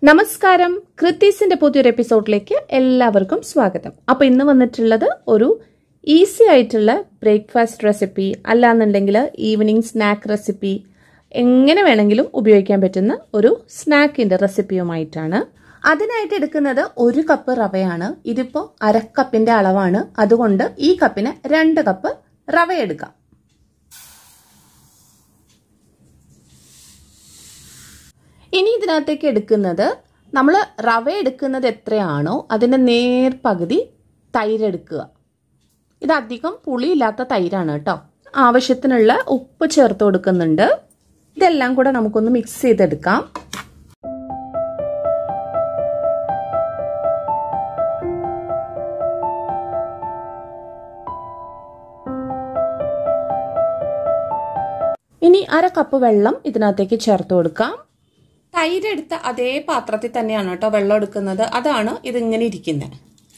നമസ്കാരം കൃത്തീസിന്റെ പുതിയൊരു എപ്പിസോഡിലേക്ക് എല്ലാവർക്കും സ്വാഗതം അപ്പോൾ ഇന്ന് വന്നിട്ടുള്ളത് ഒരു ഈസി ആയിട്ടുള്ള ബ്രേക്ക്ഫാസ്റ്റ് റെസിപ്പി അല്ലാന്നുണ്ടെങ്കിൽ ഈവനിങ് സ്നാക്ക് റെസിപ്പി എങ്ങനെ വേണമെങ്കിലും ഉപയോഗിക്കാൻ പറ്റുന്ന ഒരു സ്നാക്കിന്റെ റെസിപ്പിയുമായിട്ടാണ് അതിനായിട്ട് എടുക്കുന്നത് ഒരു കപ്പ് റവയാണ് ഇതിപ്പോൾ അരക്കപ്പിന്റെ അളവാണ് അതുകൊണ്ട് ഈ കപ്പിന് രണ്ട് കപ്പ് റവ എടുക്കാം ഇനി ഇതിനകത്തേക്ക് എടുക്കുന്നത് നമ്മൾ റവ എടുക്കുന്നത് എത്രയാണോ അതിൻ്റെ നേർപകുതി തൈര് എടുക്കുക ഇത് അധികം പുളിയില്ലാത്ത തൈരാണ് കേട്ടോ ആവശ്യത്തിനുള്ള ഉപ്പ് ചേർത്ത് കൊടുക്കുന്നുണ്ട് ഇതെല്ലാം കൂടെ നമുക്കൊന്ന് മിക്സ് ചെയ്തെടുക്കാം ഇനി അര കപ്പ് വെള്ളം ഇതിനകത്തേക്ക് ചേർത്ത് കൊടുക്കാം തൈര് എടുത്ത അതേ പാത്രത്തിൽ തന്നെയാണ് കേട്ടോ വെള്ളം എടുക്കുന്നത് അതാണ് ഇതിങ്ങനെ ഇരിക്കുന്നത്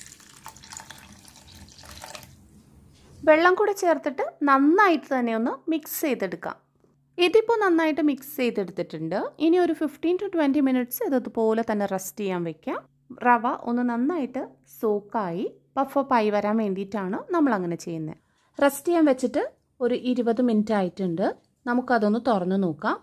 വെള്ളം കൂടെ ചേർത്തിട്ട് നന്നായിട്ട് തന്നെ ഒന്ന് മിക്സ് ചെയ്തെടുക്കാം ഇതിപ്പോൾ നന്നായിട്ട് മിക്സ് ചെയ്തെടുത്തിട്ടുണ്ട് ഇനി ഒരു ഫിഫ്റ്റീൻ ടു ട്വൻറ്റി മിനിറ്റ്സ് ഇതുപോലെ തന്നെ റെസ്റ്റ് ചെയ്യാൻ വെക്കാം റവ ഒന്ന് നന്നായിട്ട് സോക്കായി പഫപ്പായി വരാൻ വേണ്ടിയിട്ടാണ് നമ്മൾ അങ്ങനെ ചെയ്യുന്നത് റെസ്റ്റ് ചെയ്യാൻ വെച്ചിട്ട് ഒരു ഇരുപത് മിനിറ്റ് ആയിട്ടുണ്ട് നമുക്കതൊന്ന് തുറന്നു നോക്കാം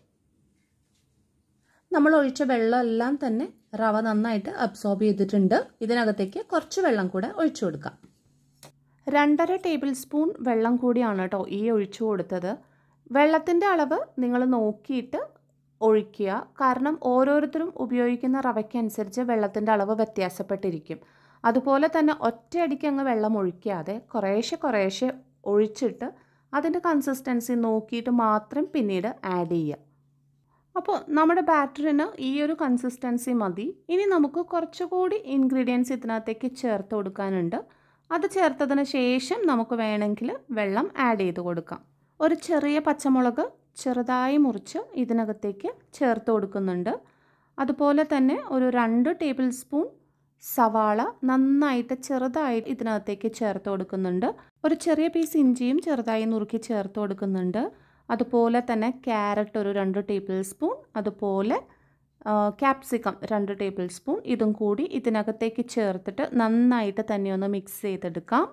നമ്മൾ ഒഴിച്ച വെള്ളമെല്ലാം തന്നെ റവ നന്നായിട്ട് അബ്സോർബ് ചെയ്തിട്ടുണ്ട് ഇതിനകത്തേക്ക് കുറച്ച് വെള്ളം കൂടെ ഒഴിച്ചു കൊടുക്കാം രണ്ടര ടേബിൾ സ്പൂൺ വെള്ളം കൂടിയാണ് കേട്ടോ ഈ ഒഴിച്ചു കൊടുത്തത് വെള്ളത്തിൻ്റെ അളവ് നിങ്ങൾ നോക്കിയിട്ട് ഒഴിക്കുക കാരണം ഓരോരുത്തരും ഉപയോഗിക്കുന്ന റവയ്ക്കനുസരിച്ച് വെള്ളത്തിൻ്റെ അളവ് വ്യത്യാസപ്പെട്ടിരിക്കും അതുപോലെ തന്നെ ഒറ്റയടിക്ക് അങ്ങ് വെള്ളം ഒഴിക്കാതെ കുറേശ്ശെ കുറേശ്ശെ ഒഴിച്ചിട്ട് അതിൻ്റെ കൺസിസ്റ്റൻസി നോക്കിയിട്ട് മാത്രം പിന്നീട് ആഡ് ചെയ്യുക അപ്പോൾ നമ്മുടെ ബാറ്ററിന് ഈ ഒരു കൺസിസ്റ്റൻസി മതി ഇനി നമുക്ക് കുറച്ചുകൂടി ഇൻഗ്രീഡിയൻസ് ഇതിനകത്തേക്ക് ചേർത്ത് കൊടുക്കാനുണ്ട് അത് ചേർത്തതിന് ശേഷം നമുക്ക് വേണമെങ്കിൽ വെള്ളം ആഡ് ചെയ്ത് കൊടുക്കാം ഒരു ചെറിയ പച്ചമുളക് ചെറുതായി മുറിച്ച് ഇതിനകത്തേക്ക് ചേർത്ത് കൊടുക്കുന്നുണ്ട് അതുപോലെ തന്നെ ഒരു രണ്ട് ടേബിൾ സ്പൂൺ സവാള നന്നായിട്ട് ചെറുതായി ഇതിനകത്തേക്ക് ചേർത്ത് കൊടുക്കുന്നുണ്ട് ഒരു ചെറിയ പീസ് ഇഞ്ചിയും ചെറുതായി നുറുക്കി ചേർത്ത് കൊടുക്കുന്നുണ്ട് അതുപോലെ തന്നെ ക്യാരറ്റ് ഒരു രണ്ട് ടേബിൾ സ്പൂൺ അതുപോലെ ക്യാപ്സിക്കം രണ്ട് ടേബിൾ സ്പൂൺ ഇതും കൂടി ഇതിനകത്തേക്ക് ചേർത്തിട്ട് നന്നായിട്ട് തന്നെ ഒന്ന് മിക്സ് ചെയ്തെടുക്കാം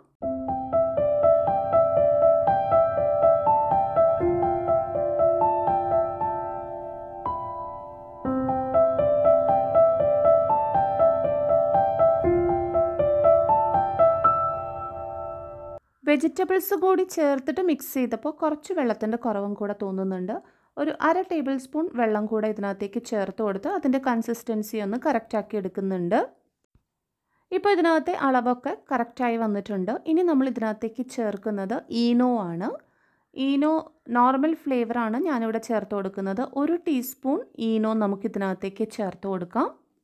വെജിറ്റബിൾസ് കൂടി ചേർത്തിട്ട് മിക്സ് ചെയ്തപ്പോൾ കുറച്ച് വെള്ളത്തിൻ്റെ കുറവും കൂടെ തോന്നുന്നുണ്ട് ഒരു അര ടേബിൾ സ്പൂൺ വെള്ളം കൂടെ ഇതിനകത്തേക്ക് ചേർത്ത് കൊടുത്ത് അതിൻ്റെ കൺസിസ്റ്റൻസി ഒന്ന് കറക്റ്റാക്കി എടുക്കുന്നുണ്ട് ഇപ്പോൾ ഇതിനകത്തെ അളവൊക്കെ കറക്റ്റായി വന്നിട്ടുണ്ട് ഇനി നമ്മൾ ഇതിനകത്തേക്ക് ചേർക്കുന്നത് ഈനോ ആണ് ഈനോ നോർമൽ ഫ്ലേവറാണ് ഞാനിവിടെ ചേർത്ത് കൊടുക്കുന്നത് ഒരു ടീസ്പൂൺ ഈനോ നമുക്ക് ഇതിനകത്തേക്ക് ചേർത്ത് കൊടുക്കാം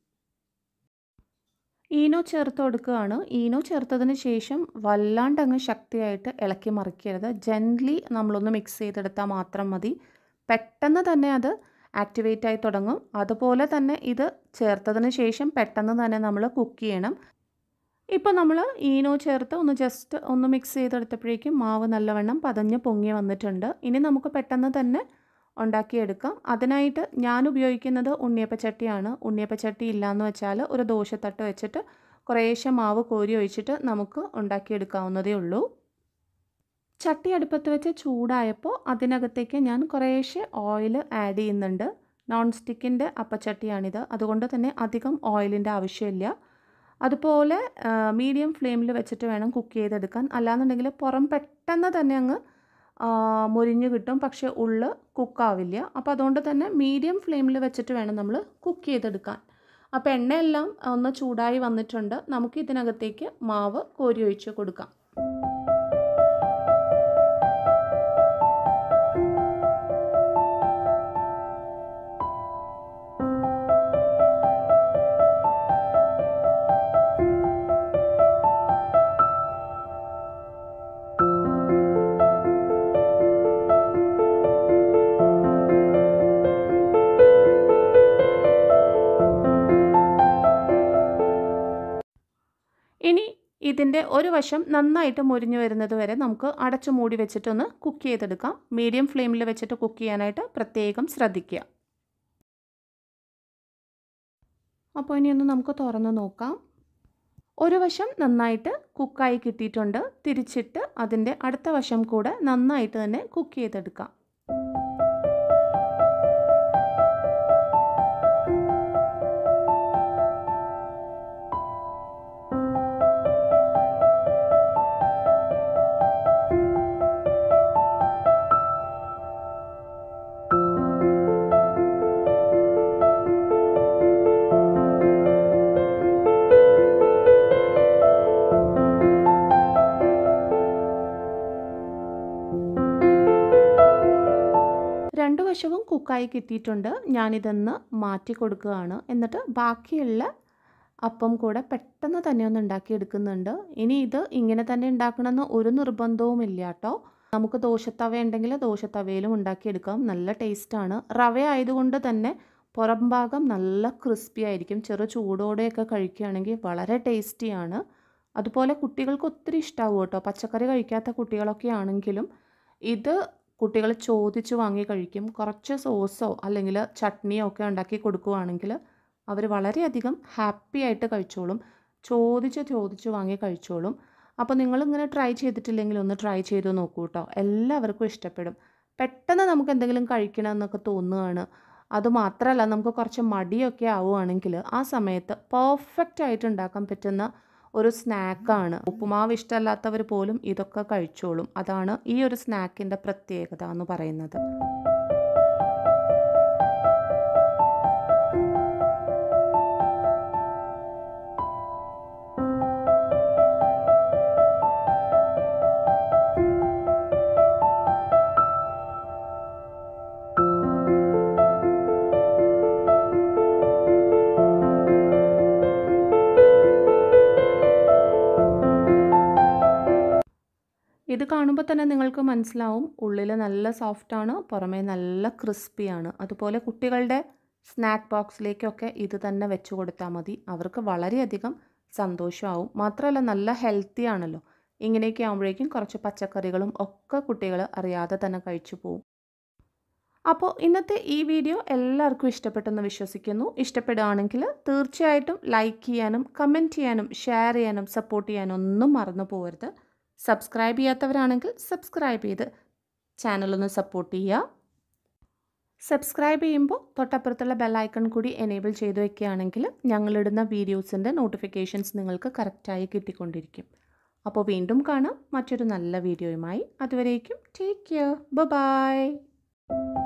ഈനോ ചേർത്ത് കൊടുക്കുകയാണ് ഈനോ ചേർത്തതിന് ശേഷം വല്ലാണ്ട് അങ്ങ് ശക്തിയായിട്ട് ഇളക്കി മറിക്കരുത് ജെൻറ്റ്ലി നമ്മളൊന്ന് മിക്സ് ചെയ്തെടുത്താൽ മാത്രം മതി പെട്ടെന്ന് തന്നെ അത് ആക്ടിവേറ്റ് ആയി തുടങ്ങും അതുപോലെ തന്നെ ഇത് ചേർത്തതിന് ശേഷം പെട്ടെന്ന് തന്നെ നമ്മൾ കുക്ക് ചെയ്യണം ഇപ്പോൾ നമ്മൾ ഈനോ ചേർത്ത് ഒന്ന് ജസ്റ്റ് ഒന്ന് മിക്സ് ചെയ്തെടുത്തപ്പോഴേക്കും മാവ് നല്ലവണ്ണം പതഞ്ഞ് പൊങ്ങി വന്നിട്ടുണ്ട് ഇനി നമുക്ക് പെട്ടെന്ന് തന്നെ ഉണ്ടാക്കിയെടുക്കാം അതിനായിട്ട് ഞാൻ ഉപയോഗിക്കുന്നത് ഉണ്ണിയപ്പച്ചട്ടിയാണ് ഉണ്ണിയപ്പച്ചട്ടി ഇല്ലയെന്ന് വെച്ചാൽ ഒരു ദോശത്തട്ട് വെച്ചിട്ട് കുറേശ്ശെ മാവ് കോരി ഒഴിച്ചിട്ട് നമുക്ക് ഉണ്ടാക്കിയെടുക്കാവുന്നതേ ഉള്ളൂ ചട്ടി അടുപ്പത്ത് വെച്ച് ചൂടായപ്പോൾ അതിനകത്തേക്ക് ഞാൻ കുറേശ്ശെ ഓയിൽ ആഡ് ചെയ്യുന്നുണ്ട് നോൺ സ്റ്റിക്കിൻ്റെ അപ്പച്ചട്ടിയാണിത് അതുകൊണ്ട് തന്നെ അധികം ഓയിലിൻ്റെ ആവശ്യമില്ല അതുപോലെ മീഡിയം ഫ്ലെയിമിൽ വെച്ചിട്ട് വേണം കുക്ക് ചെയ്തെടുക്കാൻ അല്ലാന്നുണ്ടെങ്കിൽ പുറം പെട്ടെന്ന് തന്നെ അങ്ങ് മുരിഞ്ഞ് കിട്ടും പക്ഷേ ഉള്ള് കുക്കാവില്ല അപ്പോൾ അതുകൊണ്ട് തന്നെ മീഡിയം ഫ്ലെയിമിൽ വെച്ചിട്ട് വേണം നമ്മൾ കുക്ക് ചെയ്തെടുക്കാൻ അപ്പോൾ എണ്ണയെല്ലാം ഒന്ന് ചൂടായി വന്നിട്ടുണ്ട് നമുക്ക് ഇതിനകത്തേക്ക് മാവ് കോരി ഒഴിച്ച് കൊടുക്കാം ഇനി ഇതിൻ്റെ ഒരു വശം നന്നായിട്ട് മുരിഞ്ഞു വരുന്നത് വരെ നമുക്ക് അടച്ചു മൂടി വെച്ചിട്ടൊന്ന് കുക്ക് ചെയ്തെടുക്കാം മീഡിയം ഫ്ലെയിമിൽ വെച്ചിട്ട് കുക്ക് ചെയ്യാനായിട്ട് പ്രത്യേകം ശ്രദ്ധിക്കുക അപ്പോൾ ഇനി ഒന്ന് നമുക്ക് തുറന്ന് നോക്കാം ഒരു വശം നന്നായിട്ട് കുക്കായി കിട്ടിയിട്ടുണ്ട് തിരിച്ചിട്ട് അതിൻ്റെ അടുത്ത വശം കൂടെ നന്നായിട്ട് തന്നെ കുക്ക് ചെയ്തെടുക്കാം രണ്ടു വശവും കുക്കായി കിട്ടിയിട്ടുണ്ട് ഞാനിതൊന്ന് മാറ്റി കൊടുക്കുകയാണ് എന്നിട്ട് ബാക്കിയുള്ള അപ്പം കൂടെ പെട്ടെന്ന് തന്നെ ഒന്ന് ഉണ്ടാക്കിയെടുക്കുന്നുണ്ട് ഇനി ഇത് ഇങ്ങനെ തന്നെ ഉണ്ടാക്കണമെന്ന് ഒരു നിർബന്ധവും ഇല്ല കേട്ടോ നമുക്ക് ദോശത്തവ ഉണ്ടെങ്കിൽ ദോശത്തവയിലും ഉണ്ടാക്കിയെടുക്കാം നല്ല ടേസ്റ്റാണ് റവ ആയതുകൊണ്ട് തന്നെ പുറം ഭാഗം നല്ല ക്രിസ്പി ആയിരിക്കും ചെറു ചൂടോടെയൊക്കെ കഴിക്കുകയാണെങ്കിൽ വളരെ ടേസ്റ്റിയാണ് അതുപോലെ കുട്ടികൾക്ക് ഒത്തിരി ഇഷ്ടമാവും കേട്ടോ പച്ചക്കറി കഴിക്കാത്ത കുട്ടികളൊക്കെ ആണെങ്കിലും ഇത് കുട്ടികൾ ചോദിച്ച് വാങ്ങി കഴിക്കും കുറച്ച് സോസോ അല്ലെങ്കിൽ ചട്നിയോ ഒക്കെ ഉണ്ടാക്കി കൊടുക്കുകയാണെങ്കിൽ അവർ വളരെയധികം ഹാപ്പി ആയിട്ട് കഴിച്ചോളും ചോദിച്ച് ചോദിച്ച് വാങ്ങി കഴിച്ചോളും അപ്പോൾ നിങ്ങളിങ്ങനെ ട്രൈ ചെയ്തിട്ടില്ലെങ്കിൽ ഒന്ന് ട്രൈ ചെയ്ത് നോക്കൂ കേട്ടോ എല്ലാവർക്കും ഇഷ്ടപ്പെടും പെട്ടെന്ന് നമുക്ക് എന്തെങ്കിലും കഴിക്കണം എന്നൊക്കെ തോന്നുകയാണ് അതുമാത്രമല്ല നമുക്ക് കുറച്ച് മടിയൊക്കെ ആവുകയാണെങ്കിൽ ആ സമയത്ത് പെർഫെക്റ്റ് ആയിട്ട് ഉണ്ടാക്കാൻ പറ്റുന്ന ഒരു സ്നാക്കാണ് ഉപ്പുമാവ് ഇഷ്ടമല്ലാത്തവർ പോലും ഇതൊക്കെ കഴിച്ചോളും അതാണ് ഈ ഒരു സ്നാക്കിൻ്റെ പ്രത്യേകത എന്ന് പറയുന്നത് ഇത് കാണുമ്പോൾ തന്നെ നിങ്ങൾക്ക് മനസ്സിലാവും ഉള്ളിൽ നല്ല സോഫ്റ്റാണ് പുറമേ നല്ല ക്രിസ്പിയാണ് അതുപോലെ കുട്ടികളുടെ സ്നാക്ക് ബോക്സിലേക്കൊക്കെ ഇത് തന്നെ വെച്ച് കൊടുത്താൽ മതി അവർക്ക് വളരെയധികം സന്തോഷമാവും മാത്രമല്ല നല്ല ഹെൽത്തി ആണല്ലോ ഇങ്ങനെയൊക്കെ ആകുമ്പോഴേക്കും കുറച്ച് പച്ചക്കറികളും ഒക്കെ കുട്ടികൾ അറിയാതെ തന്നെ കഴിച്ചു പോകും അപ്പോൾ ഇന്നത്തെ ഈ വീഡിയോ എല്ലാവർക്കും ഇഷ്ടപ്പെട്ടെന്ന് വിശ്വസിക്കുന്നു ഇഷ്ടപ്പെടുകയാണെങ്കിൽ തീർച്ചയായിട്ടും ലൈക്ക് ചെയ്യാനും കമൻറ്റ് ചെയ്യാനും ഷെയർ ചെയ്യാനും സപ്പോർട്ട് ചെയ്യാനും ഒന്നും മറന്നു പോകരുത് സബ്സ്ക്രൈബ് ചെയ്യാത്തവരാണെങ്കിൽ സബ്സ്ക്രൈബ് ചെയ്ത് ചാനലൊന്ന് സപ്പോർട്ട് ചെയ്യുക സബ്സ്ക്രൈബ് ചെയ്യുമ്പോൾ തൊട്ടപ്പുറത്തുള്ള ബെല്ലൈക്കൺ കൂടി എനേബിൾ ചെയ്ത് വെക്കുകയാണെങ്കിൽ ഞങ്ങളിടുന്ന വീഡിയോസിൻ്റെ നോട്ടിഫിക്കേഷൻസ് നിങ്ങൾക്ക് കറക്റ്റായി കിട്ടിക്കൊണ്ടിരിക്കും അപ്പോൾ വീണ്ടും കാണാം മറ്റൊരു നല്ല വീഡിയോയുമായി അതുവരേക്കും ടേക്ക് കെയർ ബൈ